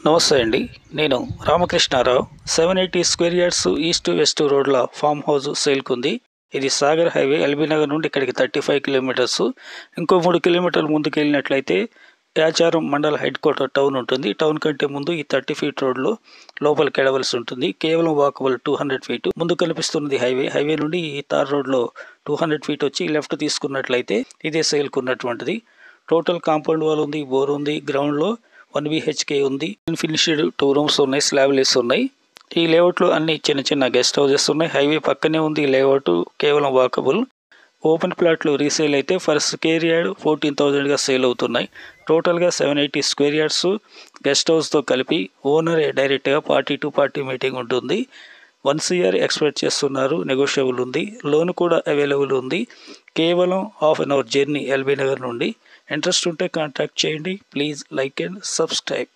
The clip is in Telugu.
నమస్తే అండి నేను Ramakrishnarao seven eighty square yards east west రోడ్ల ఫామ్ హౌస్ సేల్కి ఉంది ఇది సాగర్ హైవే ఎల్బీ నగర్ నుండి ఇక్కడికి థర్టీ ఫైవ్ కిలోమీటర్స్ ఇంకో మూడు కిలోమీటర్లు ముందుకు వెళ్ళినట్లయితే యాచారం మండల హెడ్ క్వార్టర్ టౌన్ ఉంటుంది టౌన్ కంటే ముందు ఈ థర్టీ ఫీట్ రోడ్లో లోపలికి వెళ్ళవలసి ఉంటుంది కేవలం వాకబుల్ టూ హండ్రెడ్ ఫీట్ ముందు కనిపిస్తున్నది హైవే హైవే నుండి ఈ తార్ రోడ్లో టూ హండ్రెడ్ ఫీట్ వచ్చి లెఫ్ట్ తీసుకున్నట్లయితే ఇదే సేల్కు ఉన్నటువంటిది టోటల్ కాంపౌండ్ వాల్ ఉంది బోర్ ఉంది గ్రౌండ్లో వన్ బిహెచ్కే ఉంది ఫినిష్డ్ టూ రూమ్స్ ఉన్నాయి స్లాబ్లెస్ ఉన్నాయి ఈ లేఅవుట్లో అన్ని చిన్న చిన్న గెస్ట్ హౌసెస్ ఉన్నాయి హైవే పక్కనే ఉంది ఈ లేఅవుట్ కేవలం వాకబుల్ ఓపెన్ ప్లాట్లు రీసేల్ అయితే ఫర్ స్క్వేర్ యార్డ్ ఫోర్టీన్ థౌజండ్గా సేల్ అవుతున్నాయి టోటల్గా seven eighty square yards guest హౌస్తో కలిపి ఓనరే డైరెక్ట్గా పార్టీ టు పార్టీ మీటింగ్ ఉంటుంది వన్స్ ఇయర్ ఎక్స్పెక్ట్ చేస్తున్నారు నెగోషియబుల్ ఉంది లోన్ కూడా అవైలబుల్ ఉంది కేవలం half an hour journey L B Nagar నుండి ఇంట్రెస్ట్ ఉంటే కాంటాక్ట్ చేయండి ప్లీజ్ లైక్ అండ్ సబ్స్క్రైబ్